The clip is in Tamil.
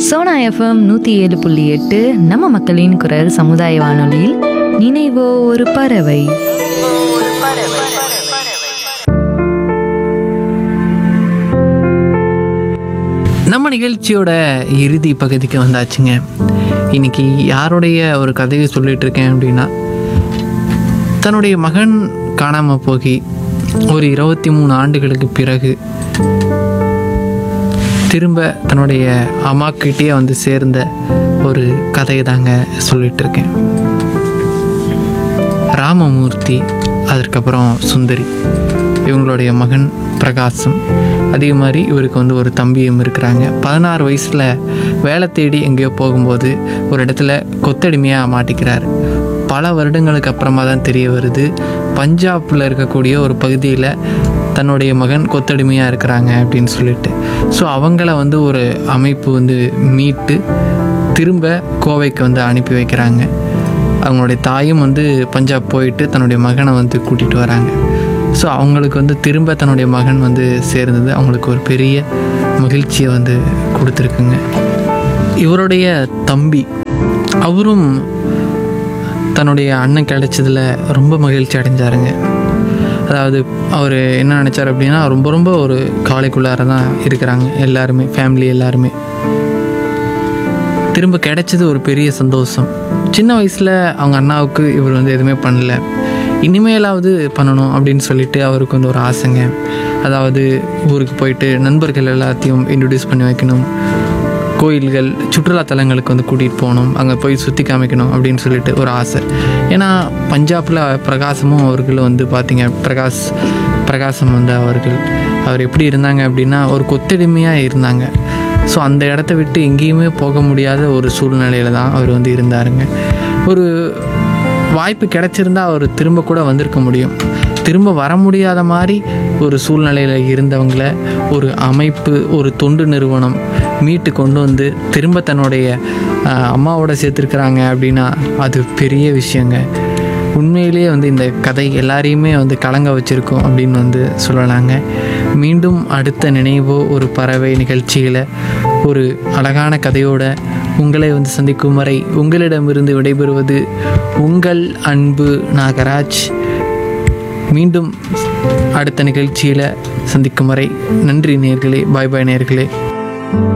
சோனா எஃப்எம் நூற்றி ஏழு புள்ளி எட்டு நம்ம மக்களின் குரல் சமுதாய வானொலியில் நினைவோ ஒரு பறவை நம்ம நிகழ்ச்சியோட இறுதி பகுதிக்கு வந்தாச்சுங்க இன்னைக்கு யாருடைய ஒரு கதையை சொல்லிட்டு இருக்கேன் அப்படின்னா தன்னுடைய மகன் காணாமல் போகி ஒரு இருபத்தி மூணு ஆண்டுகளுக்கு பிறகு திரும்ப தன்னுடைய அம்மாக்கிட்டே வந்து சேர்ந்த ஒரு கதையை தாங்க சொல்லிட்டு இருக்கேன் ராமமூர்த்தி அதற்கப்புறம் சுந்தரி இவங்களுடைய மகன் பிரகாசம் அதே மாதிரி இவருக்கு வந்து ஒரு தம்பியும் இருக்கிறாங்க பதினாறு வயசில் வேலை தேடி எங்கேயோ போகும்போது ஒரு இடத்துல கொத்தடிமையாக மாட்டிக்கிறார் பல வருடங்களுக்கு அப்புறமா தான் தெரிய வருது பஞ்சாபில் இருக்கக்கூடிய ஒரு பகுதியில் தன்னுடைய மகன் கொத்தடிமையாக இருக்கிறாங்க அப்படின்னு சொல்லிட்டு ஸோ அவங்கள வந்து ஒரு அமைப்பு வந்து மீட்டு திரும்ப கோவைக்கு வந்து அனுப்பி வைக்கிறாங்க அவங்களுடைய தாயும் வந்து பஞ்சாப் போயிட்டு தன்னுடைய மகனை வந்து கூட்டிகிட்டு வராங்க ஸோ அவங்களுக்கு வந்து திரும்ப தன்னுடைய மகன் வந்து சேர்ந்தது அவங்களுக்கு ஒரு பெரிய மகிழ்ச்சியை வந்து கொடுத்துருக்குங்க இவருடைய தம்பி அவரும் தன்னுடைய அண்ணன் கிடைச்சதுல ரொம்ப மகிழ்ச்சி அடைஞ்சாருங்க அதாவது அவர் என்ன நினச்சார் அப்படின்னா ரொம்ப ரொம்ப ஒரு காலைக்குள்ளார தான் இருக்கிறாங்க எல்லாருமே ஃபேமிலி எல்லாருமே திரும்ப கிடைச்சது ஒரு பெரிய சந்தோஷம் சின்ன வயசில் அவங்க அண்ணாவுக்கு இவர் வந்து எதுவுமே பண்ணல இனிமேலாவது பண்ணணும் அப்படின்னு சொல்லிட்டு அவருக்கு வந்து ஒரு ஆசைங்க அதாவது ஊருக்கு போயிட்டு நண்பர்கள் எல்லாத்தையும் இன்ட்ரடியூஸ் பண்ணி வைக்கணும் கோயில்கள் சுற்றுலா தலங்களுக்கு வந்து கூட்டிகிட்டு போகணும் அங்கே போய் சுற்றி காமிக்கணும் அப்படின்னு சொல்லிட்டு ஒரு ஆசை ஏன்னா பஞ்சாபில் பிரகாசமும் அவர்களும் வந்து பார்த்தீங்க பிரகாஷ் பிரகாசம் வந்து அவர்கள் அவர் எப்படி இருந்தாங்க அப்படின்னா ஒரு கொத்தடிமையாக இருந்தாங்க ஸோ அந்த இடத்த விட்டு எங்கேயுமே போக முடியாத ஒரு சூழ்நிலையில் தான் அவர் வந்து இருந்தாருங்க ஒரு வாய்ப்பு கிடைச்சிருந்தா அவர் திரும்ப கூட வந்திருக்க முடியும் திரும்ப வர முடியாத மாதிரி ஒரு சூழ்நிலையில் இருந்தவங்கள ஒரு அமைப்பு ஒரு தொண்டு நிறுவனம் மீட்டு கொண்டு வந்து திரும்ப தன்னுடைய ஆஹ், அம்மாவோட சேர்த்துருக்குறாங்க அப்படின்னா அது பெரிய விஷயங்க உண்மையிலேயே வந்து இந்த கதை எல்லாரையுமே வந்து கலங்க வச்சிருக்கோம் அப்படின்னு வந்து சொல்லலாங்க மீண்டும் அடுத்த நினைவோ ஒரு பறவை நிகழ்ச்சியில் ஒரு அழகான கதையோட உங்களை வந்து சந்திக்கும் வரை உங்களிடமிருந்து விடைபெறுவது உங்கள் அன்பு நாகராஜ் மீண்டும் அடுத்த நிகழ்ச்சியில் சந்திக்கும் வரை நன்றி நேர்களே பாய் பாய் நேர்களே